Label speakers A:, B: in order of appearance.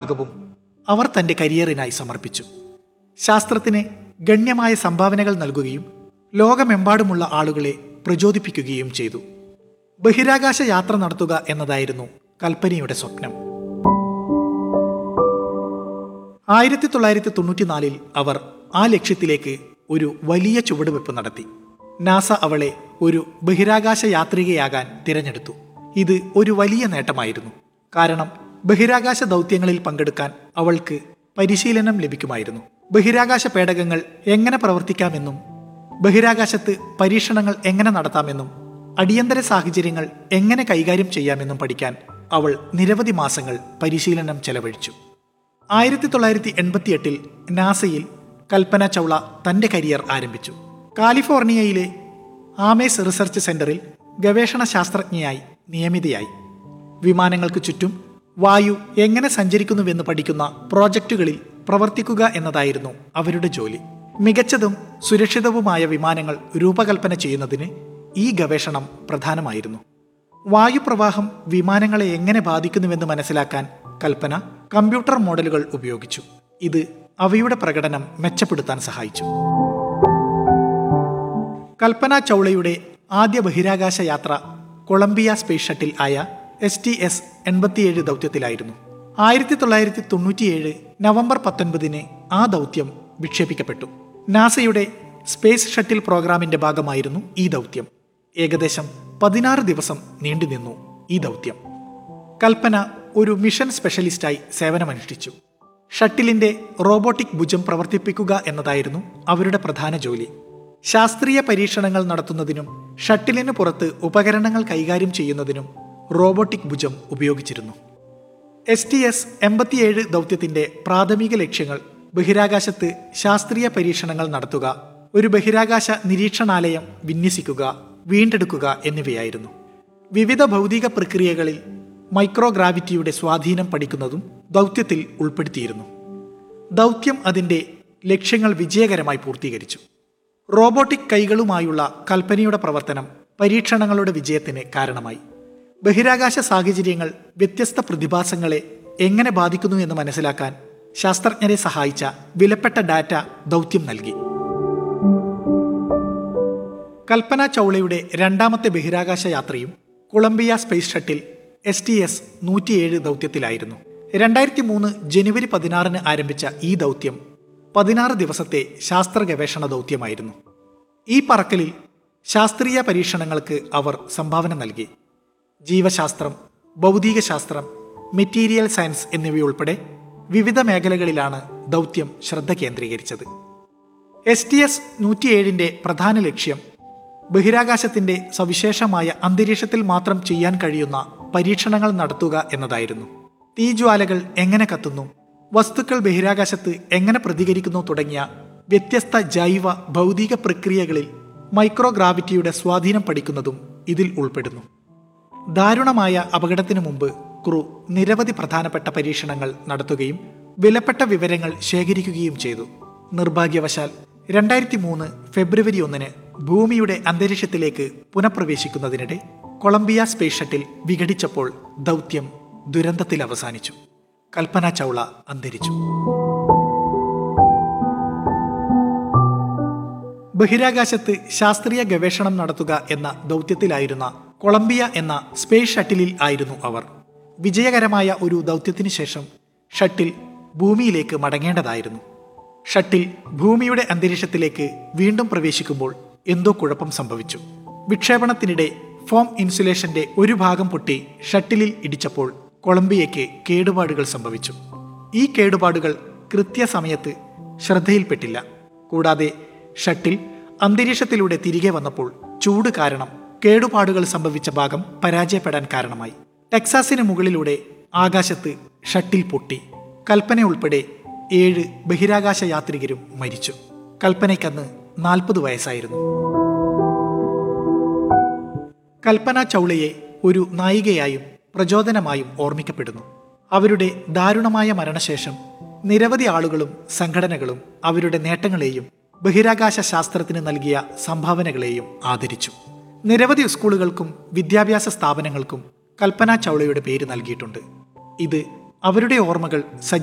A: ഭാഗവും അവർ തന്റെ കരിയറിനായി സമർപ്പിച്ചു ശാസ്ത്രത്തിന് ഗണ്യമായ സംഭാവനകൾ നൽകുകയും ലോകമെമ്പാടുമുള്ള ആളുകളെ പ്രചോദിപ്പിക്കുകയും ചെയ്തു ബഹിരാകാശ യാത്ര നടത്തുക എന്നതായിരുന്നു കൽപ്പനയുടെ സ്വപ്നം ആയിരത്തി തൊള്ളായിരത്തി തൊണ്ണൂറ്റിനാലിൽ അവർ ആ ലക്ഷ്യത്തിലേക്ക് ഒരു വലിയ ചുവടുവെപ്പ് നടത്തി നാസ അവളെ ഒരു ബഹിരാകാശ യാത്രികയാകാൻ തിരഞ്ഞെടുത്തു ഇത് ഒരു വലിയ നേട്ടമായിരുന്നു കാരണം ബഹിരാകാശ ദൗത്യങ്ങളിൽ പങ്കെടുക്കാൻ അവൾക്ക് പരിശീലനം ലഭിക്കുമായിരുന്നു ബഹിരാകാശ പേടകങ്ങൾ എങ്ങനെ പ്രവർത്തിക്കാമെന്നും ബഹിരാകാശത്ത് പരീക്ഷണങ്ങൾ എങ്ങനെ നടത്താമെന്നും അടിയന്തര സാഹചര്യങ്ങൾ എങ്ങനെ കൈകാര്യം ചെയ്യാമെന്നും പഠിക്കാൻ അവൾ നിരവധി മാസങ്ങൾ പരിശീലനം ചെലവഴിച്ചു ആയിരത്തി തൊള്ളായിരത്തി എൺപത്തിയെട്ടിൽ നാസയിൽ കൽപ്പന ചൗള തന്റെ കരിയർ ആരംഭിച്ചു കാലിഫോർണിയയിലെ ആമേസ് റിസർച്ച് സെന്ററിൽ ഗവേഷണ ശാസ്ത്രജ്ഞയായി നിയമിതയായി വിമാനങ്ങൾക്ക് ചുറ്റും വായു എങ്ങനെ സഞ്ചരിക്കുന്നുവെന്ന് പഠിക്കുന്ന പ്രോജക്റ്റുകളിൽ പ്രവർത്തിക്കുക എന്നതായിരുന്നു അവരുടെ ജോലി മികച്ചതും സുരക്ഷിതവുമായ വിമാനങ്ങൾ രൂപകൽപ്പന ചെയ്യുന്നതിന് ഈ ഗവേഷണം പ്രധാനമായിരുന്നു വായുപ്രവാഹം വിമാനങ്ങളെ എങ്ങനെ ബാധിക്കുന്നുവെന്ന് മനസ്സിലാക്കാൻ കൽപ്പന കമ്പ്യൂട്ടർ മോഡലുകൾ ഉപയോഗിച്ചു ഇത് അവയുടെ പ്രകടനം മെച്ചപ്പെടുത്താൻ സഹായിച്ചു കൽപ്പന ചൗളയുടെ ആദ്യ ബഹിരാകാശ യാത്ര കൊളംബിയ സ്പേസ് ഷട്ടിൽ ആയ എസ് ടി എസ് എൺപത്തിയേഴ് ദൗത്യത്തിലായിരുന്നു ആയിരത്തി തൊള്ളായിരത്തി തൊണ്ണൂറ്റിയേഴ് നവംബർ പത്തൊൻപതിന് ആ ദൗത്യം വിക്ഷേപിക്കപ്പെട്ടു നാസയുടെ സ്പേസ് ഷട്ടിൽ പ്രോഗ്രാമിന്റെ ഭാഗമായിരുന്നു ഈ ദൗത്യം ഏകദേശം പതിനാറ് ദിവസം നീണ്ടുനിന്നു ഈ ദൗത്യം കൽപ്പന ഒരു മിഷൻ സ്പെഷ്യലിസ്റ്റായി സേവനമനുഷ്ഠിച്ചു ഷട്ടിലിന്റെ റോബോട്ടിക് ഭുജം പ്രവർത്തിപ്പിക്കുക എന്നതായിരുന്നു അവരുടെ പ്രധാന ജോലി ശാസ്ത്രീയ പരീക്ഷണങ്ങൾ നടത്തുന്നതിനും ഷട്ടിലിന് പുറത്ത് ഉപകരണങ്ങൾ കൈകാര്യം ചെയ്യുന്നതിനും റോബോട്ടിക് ഭുജം ഉപയോഗിച്ചിരുന്നു എസ് ടി എസ് എൺപത്തിയേഴ് ദൗത്യത്തിന്റെ പ്രാഥമിക ലക്ഷ്യങ്ങൾ ബഹിരാകാശത്ത് ശാസ്ത്രീയ പരീക്ഷണങ്ങൾ നടത്തുക ഒരു ബഹിരാകാശ നിരീക്ഷണാലയം വിന്യസിക്കുക വീണ്ടെടുക്കുക എന്നിവയായിരുന്നു വിവിധ ഭൗതിക പ്രക്രിയകളിൽ മൈക്രോഗ്രാവിറ്റിയുടെ സ്വാധീനം പഠിക്കുന്നതും ദൗത്യത്തിൽ ഉൾപ്പെടുത്തിയിരുന്നു ദൗത്യം അതിന്റെ ലക്ഷ്യങ്ങൾ വിജയകരമായി പൂർത്തീകരിച്ചു റോബോട്ടിക് കൈകളുമായുള്ള കൽപ്പനയുടെ പ്രവർത്തനം പരീക്ഷണങ്ങളുടെ വിജയത്തിന് കാരണമായി ബഹിരാകാശ സാഹചര്യങ്ങൾ വ്യത്യസ്ത പ്രതിഭാസങ്ങളെ എങ്ങനെ ബാധിക്കുന്നു എന്ന് മനസ്സിലാക്കാൻ ശാസ്ത്രജ്ഞരെ സഹായിച്ച വിലപ്പെട്ട ഡാറ്റ ദൗത്യം നൽകി കൽപ്പന ചൗളയുടെ രണ്ടാമത്തെ ബഹിരാകാശ യാത്രയും Columbia space shuttle S T S നൂറ്റിയേഴ് ദൗത്യത്തിലായിരുന്നു രണ്ടായിരത്തി മൂന്ന് ജനുവരി പതിനാറിന് ആരംഭിച്ച ഈ ദൗത്യം പതിനാറ് ദിവസത്തെ ശാസ്ത്ര ഗവേഷണ ദൗത്യമായിരുന്നു ഈ പറക്കലിൽ ശാസ്ത്രീയ പരീക്ഷണങ്ങൾക്ക് അവർ സംഭാവന നൽകി ജീവശാസ്ത്രം ഭൗതികശാസ്ത്രം മെറ്റീരിയൽ സയൻസ് എന്നിവയുൾപ്പെടെ വിവിധ മേഖലകളിലാണ് ദൗത്യം ശ്രദ്ധ കേന്ദ്രീകരിച്ചത് എസ് ടി എസ് നൂറ്റിയേഴിന്റെ പ്രധാന ലക്ഷ്യം ബഹിരാകാശത്തിന്റെ സവിശേഷമായ അന്തരീക്ഷത്തിൽ മാത്രം ചെയ്യാൻ കഴിയുന്ന പരീക്ഷണങ്ങൾ നടത്തുക എന്നതായിരുന്നു തീജ്വാലകൾ എങ്ങനെ കത്തുന്നു വസ്തുക്കൾ ബഹിരാകാശത്ത് എങ്ങനെ പ്രതികരിക്കുന്നു തുടങ്ങിയ വ്യത്യസ്ത ജൈവ ഭൗതിക പ്രക്രിയകളിൽ മൈക്രോഗ്രാവിറ്റിയുടെ സ്വാധീനം പഠിക്കുന്നതും ഇതിൽ ഉൾപ്പെടുന്നു ദാരുണമായ അപകടത്തിനു മുമ്പ് ക്രൂ നിരവധി പ്രധാനപ്പെട്ട പരീക്ഷണങ്ങൾ നടത്തുകയും വിലപ്പെട്ട വിവരങ്ങൾ ശേഖരിക്കുകയും ചെയ്തു നിർഭാഗ്യവശാൽ രണ്ടായിരത്തി മൂന്ന് ഫെബ്രുവരി ഒന്നിന് ഭൂമിയുടെ അന്തരീക്ഷത്തിലേക്ക് പുനഃപ്രവേശിക്കുന്നതിനിടെ കൊളംബിയ സ്പേസ് ഷട്ടിൽ വിഘടിച്ചപ്പോൾ ദൗത്യം ദുരന്തത്തിൽ അവസാനിച്ചു കൽപ്പന ചൗള അന്തരിച്ചു ബഹിരാകാശത്ത് ശാസ്ത്രീയ ഗവേഷണം നടത്തുക എന്ന ദൗത്യത്തിലായിരുന്ന കൊളംബിയ എന്ന സ്പേസ് ഷട്ടിലിൽ ആയിരുന്നു അവർ വിജയകരമായ ഒരു ദൗത്യത്തിന് ശേഷം ഷട്ടിൽ ഭൂമിയിലേക്ക് മടങ്ങേണ്ടതായിരുന്നു ഷട്ടിൽ ഭൂമിയുടെ അന്തരീക്ഷത്തിലേക്ക് വീണ്ടും പ്രവേശിക്കുമ്പോൾ എന്തോ കുഴപ്പം സംഭവിച്ചു വിക്ഷേപണത്തിനിടെ ഫോം ഇൻസുലേഷന്റെ ഒരു ഭാഗം പൊട്ടി ഷട്ടിലിൽ ഇടിച്ചപ്പോൾ കൊളംബിയയ്ക്ക് കേടുപാടുകൾ സംഭവിച്ചു ഈ കേടുപാടുകൾ കൃത്യസമയത്ത് ശ്രദ്ധയിൽപ്പെട്ടില്ല കൂടാതെ ഷട്ടിൽ അന്തരീക്ഷത്തിലൂടെ തിരികെ വന്നപ്പോൾ ചൂട് കാരണം കേടുപാടുകൾ സംഭവിച്ച ഭാഗം പരാജയപ്പെടാൻ കാരണമായി ടെക്സാസിന് മുകളിലൂടെ ആകാശത്ത് ഷട്ടിൽ പൊട്ടി കൽപ്പന ഉൾപ്പെടെ ഏഴ് ബഹിരാകാശ യാത്രികരും മരിച്ചു കൽപ്പനയ്ക്കന്ന് നാൽപ്പത് വയസ്സായിരുന്നു കൽപ്പന ചൗളയെ ഒരു നായികയായും പ്രചോദനമായും ഓർമ്മിക്കപ്പെടുന്നു അവരുടെ ദാരുണമായ മരണശേഷം നിരവധി ആളുകളും സംഘടനകളും അവരുടെ നേട്ടങ്ങളെയും ബഹിരാകാശ ശാസ്ത്രത്തിന് നൽകിയ സംഭാവനകളെയും ആദരിച്ചു നിരവധി സ്കൂളുകൾക്കും വിദ്യാഭ്യാസ സ്ഥാപനങ്ങൾക്കും കൽപ്പന ചൗളയുടെ പേര് നൽകിയിട്ടുണ്ട് ഇത് അവരുടെ ഓർമ്മകൾ സജീവ